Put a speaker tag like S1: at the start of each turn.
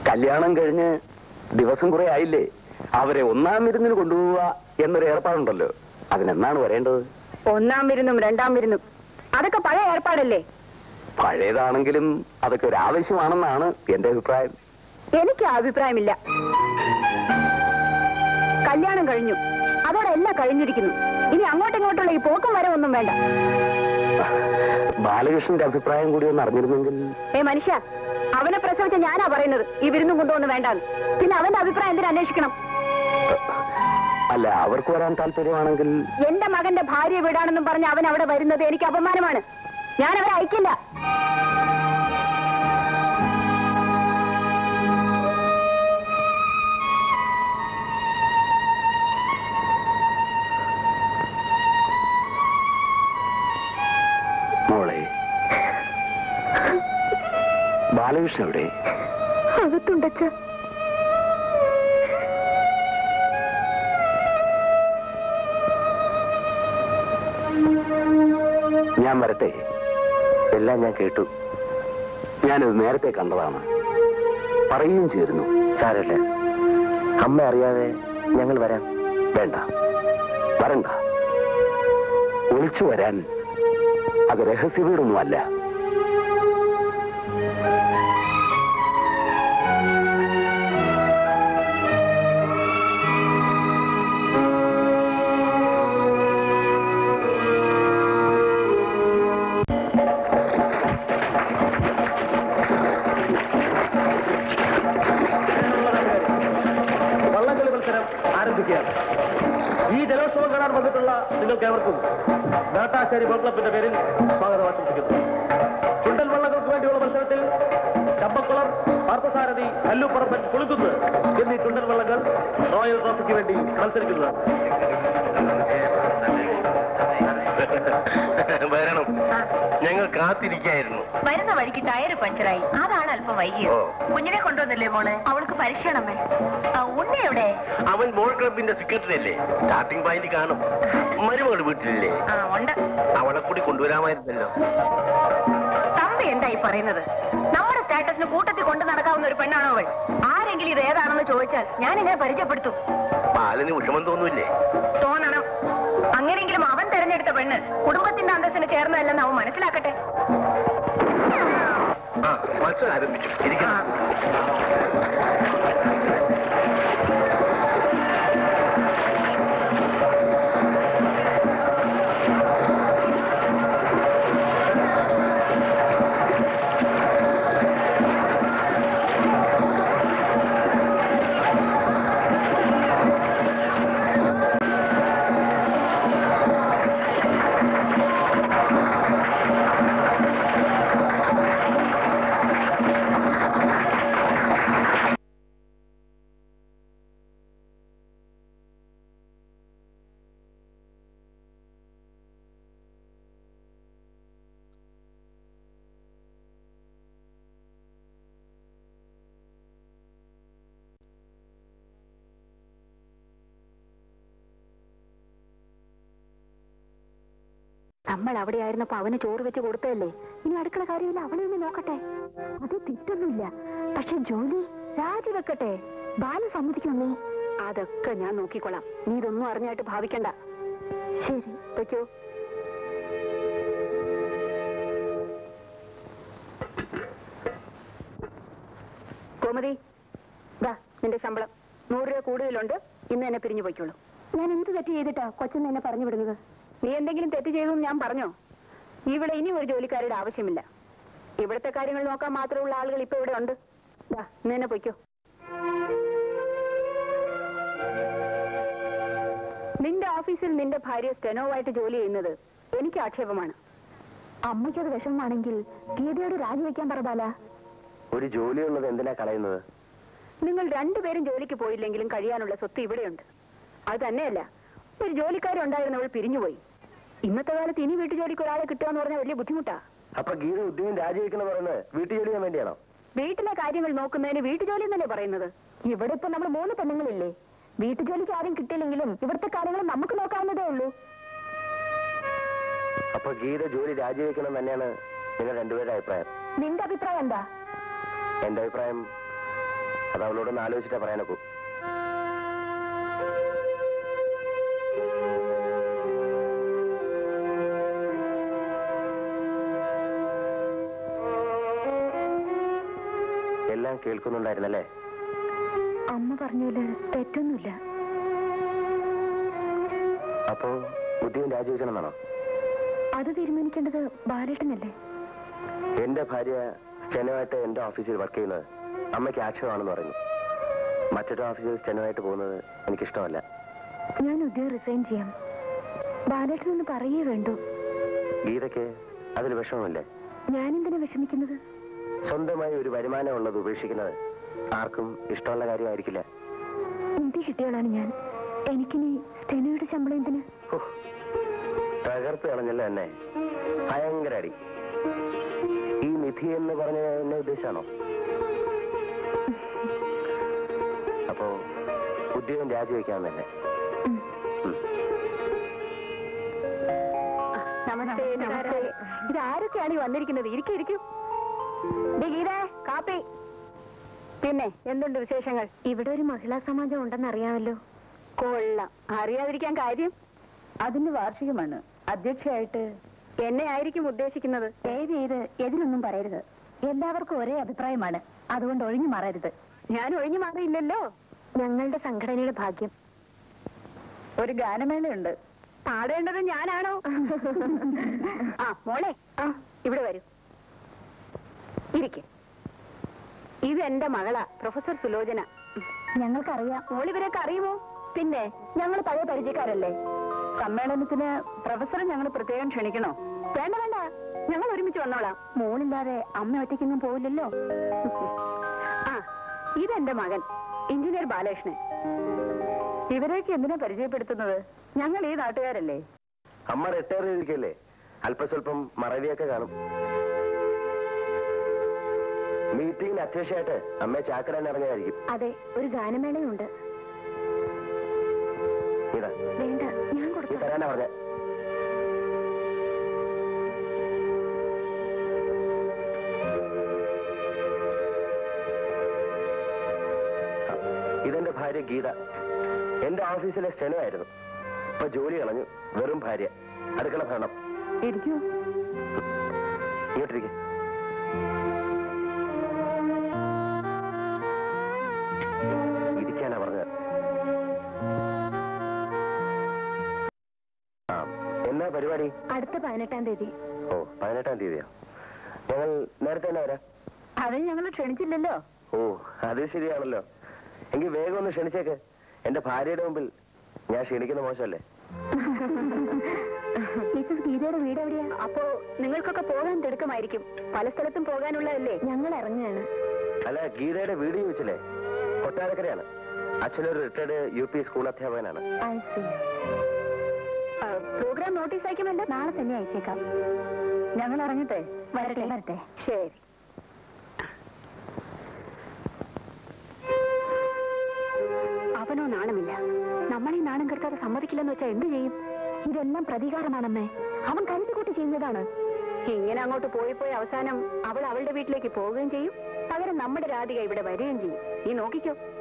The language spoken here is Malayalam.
S1: കല്യാണം കഴിഞ്ഞ് ദിവസം കുറെ ആയില്ലേ അവരെ ഒന്നാം വിരുന്നിന് കൊണ്ടുപോവുക എന്നൊരു ഏർപ്പാടുണ്ടല്ലോ അതിനെന്നാണ് വരേണ്ടത്
S2: ഒന്നാം വിരുന്നും രണ്ടാം വിരുന്നും അതൊക്കെ പഴയ ഏർപ്പാടല്ലേ
S1: പഴയതാണെങ്കിലും അതൊക്കെ ഒരു ആവശ്യമാണെന്നാണ് എന്റെ അഭിപ്രായം
S2: എനിക്ക് ആ അഭിപ്രായമില്ല കല്യാണം കഴിഞ്ഞു അതോടെ എല്ലാം കഴിഞ്ഞിരിക്കുന്നു ഇനി അങ്ങോട്ടും ഇങ്ങോട്ടുള്ള ഈ പോക്കും വരവൊന്നും വേണ്ട
S1: ബാലകൃഷ്ണന്റെ അഭിപ്രായം കൂടി ഒന്ന് അറിഞ്ഞിരുന്നെങ്കിൽ
S2: ഏ മനുഷ്യ അവനെ പ്രസവിച്ച ഞാനാ പറയുന്നത് ഈ വിരുന്നും കൊണ്ടുവന്ന് വേണ്ടാന്ന് പിന്നെ അവന്റെ അഭിപ്രായം എന്തിനു അന്വേഷിക്കണം
S1: അല്ല അവർക്ക് വരാൻ താല്പര്യമാണെങ്കിൽ
S2: എന്റെ മകന്റെ ഭാര്യ വീടാണെന്നും പറഞ്ഞ് അവൻ അവിടെ വരുന്നത് എനിക്ക് അപമാനമാണ് ഞാൻ അവരെ അയക്കില്ല
S1: മോളെ ബാലകൃഷ്ണൻ എവിടെ
S2: അകത്തുണ്ടച്ച
S1: ഞാൻ വരട്ടെ എല്ലാം ഞാൻ കേട്ടു ഞാനത് നേരത്തെ കണ്ടതാണ് പറയുകയും ചെയ്തിരുന്നു
S3: സാരല്ല അമ്മ അറിയാതെ ഞങ്ങൾ വരാം
S1: വേണ്ട വരണ്ട ഒളിച്ചു വരാൻ അത് രഹസ്യ വീടൊന്നുമല്ല
S4: വള്ളംകളി മത്സരം ആരംഭിക്കുകയാണ് ഈ ജലോത്സവം കാണാൻ വന്നിട്ടുള്ള നിങ്ങൾക്ക് ഏവർക്കും നാട്ടാശ്ശേരി ബോൾ ക്ലബിന്റെ പേരിൽ സ്വാഗതം ആശംസിക്കുന്നു ചുണ്ടൽ വള്ളങ്ങൾക്ക് വേണ്ടിയുള്ള മത്സരത്തിൽ ചമ്പക്കുളം പാർത്ഥസാരഥി കല്ലുപ്പറമ്പൻ കുളിക്കുന്ന് എന്നീ ചുണ്ടൽ വള്ളങ്ങൾ റോയൽ ട്രോഫിക്ക് വേണ്ടി മത്സരിക്കുന്നതാണ്
S3: വരണം ഞങ്ങൾ കാത്തിരിക്കായിരുന്നു
S5: വരുന്ന വഴിക്ക് ടയറ് പഞ്ചറായി അതാണ് അല്പം വൈകിയത്
S3: ഓ.
S5: കുഞ്ഞിനെ കൊണ്ടുവന്നില്ലേ മോളെ അവൾക്ക് പരിശീലനമേ ഉണ്ണി എവിടെ
S3: അവൻ ബോൾ ക്ലബിന്റെ സെക്രട്ടറി അല്ലേ സ്റ്റാർട്ടിംഗ് പോയിന്റ് കാണും മരുമകൾ വീട്ടിലില്ലേ
S5: ആ ഉണ്ട്
S3: അവളെ കൂടി കൊണ്ടുവരാമായിരുന്നല്ലോ
S5: തമ്പി എന്തായി പറയുന്നത് നമ്മുടെ സ്റ്റാറ്റസിന് കൂട്ടത്തിൽ കൊണ്ടു നടക്കാവുന്ന ഒരു പെണ്ണാണോ അവൾ ആരെങ്കിലും ഇത് ഏതാണെന്ന് ചോദിച്ചാൽ ഞാൻ ഇങ്ങനെ പരിചയപ്പെടുത്തും
S3: ബാലന് വിഷമം തോന്നൂല്ലേ
S5: തോന്നണം അങ്ങനെയെങ്കിലും അവൻ തെരഞ്ഞെടുത്ത പെണ്ണ് കുടുംബത്തിന്റെ അന്തസ്സിന് ചേർന്നതല്ലെന്ന് അവൻ മനസ്സിലാക്കട്ടെ
S3: ആ മത്സരം ആരംഭിച്ചു ഇരിക്കണം
S2: നമ്മൾ അവിടെ ആയിരുന്നപ്പോ അവന് ചോറ് വെച്ച് കൊടുത്തതല്ലേ ഇനി അടുക്കള കാര്യമില്ല അവനെ ഒന്ന് നോക്കട്ടെ അത് തെറ്റൊന്നുമില്ല പക്ഷെ ജോലി രാജിവെക്കട്ടെ ബാലൻ സമ്മതിക്കുന്നേ അതൊക്കെ ഞാൻ നോക്കിക്കൊള്ളാം നീ ഇതൊന്നും അറിഞ്ഞായിട്ട് ഭാവിക്കണ്ട ശരി വെക്കോ കോമതി ദാ നിന്റെ ശമ്പളം നൂറ് രൂപ കൂടുതലുണ്ട് ഇന്ന് എന്നെ പിരിഞ്ഞു പോയിക്കോളൂ ഞാൻ എന്ത് തെറ്റ് ചെയ്തിട്ടാ കൊച്ചെന്ന് എന്നെ പറഞ്ഞു വിടുന്നത് നീ എന്തെങ്കിലും തെറ്റ് ചെയ്തു എന്ന് ഞാൻ പറഞ്ഞോ ഇവിടെ ഇനി ഒരു ജോലിക്കാരുടെ ആവശ്യമില്ല ഇവിടുത്തെ കാര്യങ്ങൾ നോക്കാൻ മാത്രമുള്ള ആളുകൾ ഇപ്പൊ ഇവിടെ ഉണ്ട് ദാ ഇന്ന് തന്നെ പൊയ്ക്കോ നിന്റെ ഓഫീസിൽ നിന്റെ ഭാര്യ സ്റ്റെനോവായിട്ട് ജോലി ചെയ്യുന്നത് എനിക്ക് ആക്ഷേപമാണ് അമ്മയ്ക്കത് വിഷമമാണെങ്കിൽ ഗീതയോട് രാജിവെക്കാൻ പറബാല
S3: ഒരു ജോലിയുള്ളത് എന്തിനാ കളയുന്നത്
S2: നിങ്ങൾ രണ്ടുപേരും ജോലിക്ക് പോയില്ലെങ്കിലും കഴിയാനുള്ള സ്വത്ത് ഇവിടെയുണ്ട് അത് തന്നെയല്ല ഒരു ജോലിക്കാരുണ്ടായിരുന്നവൾ പിരിഞ്ഞുപോയി ഇന്നത്തെ കാലത്ത് ഇനി വീട്ടു ജോലിക്ക് ഒരാളെ കിട്ടുക എന്ന് പറഞ്ഞാൽ വലിയ ബുദ്ധിമുട്ടാ
S3: അപ്പൊ ഗീത ഉദ്യോഗം രാജിവെക്കണ പറയുന്നത് വീട്ടിൽ ജോലി ചെയ്യാൻ വേണ്ടിയാണോ
S2: വീട്ടിലെ കാര്യങ്ങൾ നോക്കുന്നതിന് വീട്ടുജോലി എന്നല്ലേ പറയുന്നത് ഇവിടെ ഇപ്പൊ നമ്മൾ മൂന്ന് പെണ്ണുങ്ങളില്ലേ വീട്ടുജോലിക്ക് ആരും കിട്ടിയില്ലെങ്കിലും ഇവിടുത്തെ കാര്യങ്ങൾ നമുക്ക് നോക്കാവുന്നതേ ഉള്ളൂ
S3: അപ്പൊ ഗീത ജോലി രാജിവെക്കണം തന്നെയാണ് നിങ്ങൾ രണ്ടുപേരുടെ അഭിപ്രായം
S2: നിന്റെ അഭിപ്രായം എന്താ
S3: എന്റെ അഭിപ്രായം
S1: അത് അവളോടൊന്ന് ആലോചിച്ചിട്ടാ പറയാനൊക്കൂ എല്ലാം കേൾക്കുന്നുണ്ടായിരുന്നല്ലേ
S2: അമ്മ പറഞ്ഞതില് തെറ്റൊന്നുമില്ല
S1: അപ്പോ ബുദ്ധിയും രാജിവെക്കണമെന്നാണോ
S2: അത് തീരുമാനിക്കേണ്ടത് ബാലേട്ടനല്ലേ
S1: എന്റെ ഭാര്യ സ്റ്റെനുമായിട്ട് എന്റെ ഓഫീസിൽ വർക്ക് ചെയ്യുന്നത് അമ്മയ്ക്ക് ആക്ഷേപമാണെന്ന് പറയുന്നു മറ്റൊരു ഓഫീസിൽ സ്റ്റെനുമായിട്ട് പോകുന്നത് എനിക്കിഷ്ടമല്ല
S2: ഞാൻ ഉദ്യോഗം റിസൈൻ ചെയ്യാം ബാലേട്ടനൊന്ന് പറയേ വേണ്ടു
S1: ഗീതയ്ക്ക് അതിൽ വിഷമമില്ലേ
S2: ഞാനെന്തിനാ വിഷമിക്കുന്നത്
S1: സ്വന്തമായി ഒരു വരുമാനം ഉള്ളത് ഉപേക്ഷിക്കുന്നത് ആർക്കും ഇഷ്ടമുള്ള കാര്യമായിരിക്കില്ല
S2: നിധി കിട്ടിയോളാണ് ഞാൻ എനിക്കിനി സ്റ്റെനോയുടെ ശമ്പളം എന്തിന്
S1: ഹോ, തകർത്ത് കളഞ്ഞല്ലോ എന്നെ ഭയങ്കര അടി ഈ നിധി എന്ന് പറഞ്ഞ എന്നെ ഉദ്ദേശാണോ അപ്പോ ഉദ്യോഗം രാജിവെക്കാമെന്നല്ലേ
S2: നമസ്തേ നമസ്തേ ഇത് ആരൊക്കെയാണ് ഈ വന്നിരിക്കുന്നത് ഇരിക്കും ഇരിക്കും ഗീതേ കാപ്പി പിന്നെ എന്തുണ്ട് വിശേഷങ്ങൾ ഇവിടെ ഒരു മഹിളാ സമാജം ഉണ്ടെന്ന് അറിയാമല്ലോ കൊള്ളാം അറിയാതിരിക്കാൻ കാര്യം അതിന്റെ വാർഷികമാണ് അധ്യക്ഷയായിട്ട് എന്നെ ആയിരിക്കും ഉദ്ദേശിക്കുന്നത് ദയവ് ചെയ്ത് എതിരൊന്നും പറയരുത് എല്ലാവർക്കും ഒരേ അഭിപ്രായമാണ് അതുകൊണ്ട് ഒഴിഞ്ഞു മാറരുത് ഞാൻ ഒഴിഞ്ഞു മാറിയില്ലല്ലോ ഞങ്ങളുടെ സംഘടനയുടെ ഭാഗ്യം ഒരു ഗാനമേളയുണ്ട് പാടേണ്ടത് ഞാനാണോ ആ മോളെ ആ ഇവിടെ വരൂ ഇരിക്കെ ഇത് എന്റെ മകളാ പ്രൊഫസർ സുലോചന ഞങ്ങൾക്കറിയാം മോളിവരൊക്കെ അറിയുമോ പിന്നെ ഞങ്ങൾ പഴയ പരിചയക്കാരല്ലേ സമ്മേളനത്തിന് പ്രൊഫസറെ ഞങ്ങൾ പ്രത്യേകം ക്ഷണിക്കണോ വേണ്ട വേണ്ട ഞങ്ങൾ ഒരുമിച്ച് വന്നോളാം മോളില്ലാതെ അമ്മ ഒറ്റയ്ക്കൊന്നും പോവില്ലല്ലോ ആ ഇതെന്റെ മകൻ എഞ്ചിനീയർ ബാലകൃഷ്ണൻ ഇവരെയൊക്കെ എന്തിനാ പരിചയപ്പെടുത്തുന്നത് ഞങ്ങൾ ഈ നാട്ടുകാരല്ലേ
S1: അമ്മ റിട്ടയർ ചെയ്തിരിക്കല്ലേ അല്പസ്വല്പം മറവിയൊക്കെ കാണും മീറ്റിംഗിന് അധ്യക്ഷയായിട്ട് അമ്മയെ ചാക്കരാൻ ഇറങ്ങിയതായിരിക്കും
S2: അതെ ഒരു ഗാനമേളയുണ്ട്
S1: ഇതാ
S2: വേണ്ട ഞാൻ
S1: നീ
S2: കൊടുത്തു
S1: തരാനാ പറഞ്ഞ ഇതെന്റെ ഭാര്യ ഗീത എന്റെ ഓഫീസിലെ സ്റ്റെനോ ആയിരുന്നു ഇപ്പൊ ജോലി കളഞ്ഞു വെറും ഭാര്യ അടുക്കള ഭരണം
S2: ഇരിക്കൂ
S1: ഇങ്ങോട്ടിരിക്കെ ഇരിക്കാനാ പറഞ്ഞത് ആ എന്നാ പരിപാടി
S2: അടുത്ത പതിനെട്ടാം തീയതി
S1: ഓ പതിനെട്ടാം തീയതിയോ ഞങ്ങൾ നേരത്തെ തന്നെ വരാം
S2: അത് ഞങ്ങൾ ക്ഷണിച്ചില്ലല്ലോ
S1: ഓ അത് ശരിയാണല്ലോ എങ്കിൽ വേഗം ഒന്ന് ക്ഷണിച്ചേക്ക് എന്റെ ഭാര്യയുടെ മുമ്പിൽ ഞാൻ ക്ഷണിക്കുന്ന മോശമല്ലേ
S2: മിസ്സസ് ഗീതയുടെ വീട് എവിടെയാ അപ്പോ നിങ്ങൾക്കൊക്കെ പോകാൻ തിടുക്കമായിരിക്കും പല സ്ഥലത്തും പോകാനുള്ളതല്ലേ ഞങ്ങൾ ഇറങ്ങുകയാണ്
S1: അല്ല ഗീതയുടെ വീട് ചോദിച്ചില്ലേ കൊട്ടാരക്കരയാണ് അച്ഛനൊരു റിട്ടയർഡ് യു പി സ്കൂൾ അധ്യാപകനാണ്
S2: പ്രോഗ്രാം നോട്ടീസ് അയക്കുമല്ലോ നാളെ തന്നെ അയച്ചേക്കാം ഞങ്ങൾ ഇറങ്ങട്ടെ വരട്ടെ വരട്ടെ ശരി അവനോ നാണമില്ല നമ്മളീ നാണം കെടുത്താതെ സമ്മതിക്കില്ലെന്ന് വെച്ചാൽ എന്ത് ചെയ്യും ഇതെല്ലാം പ്രതികാരമാണെന്നേ അവൻ കരുതിക്കൂട്ടി ചെയ്യുന്നതാണ് ഇങ്ങനെ അങ്ങോട്ട് പോയി പോയി അവസാനം അവൾ അവളുടെ വീട്ടിലേക്ക് പോവുകയും ചെയ്യും പകരം നമ്മുടെ രാധിക ഇവിടെ വരികയും ചെയ്യും നീ നോക്കിക്കോ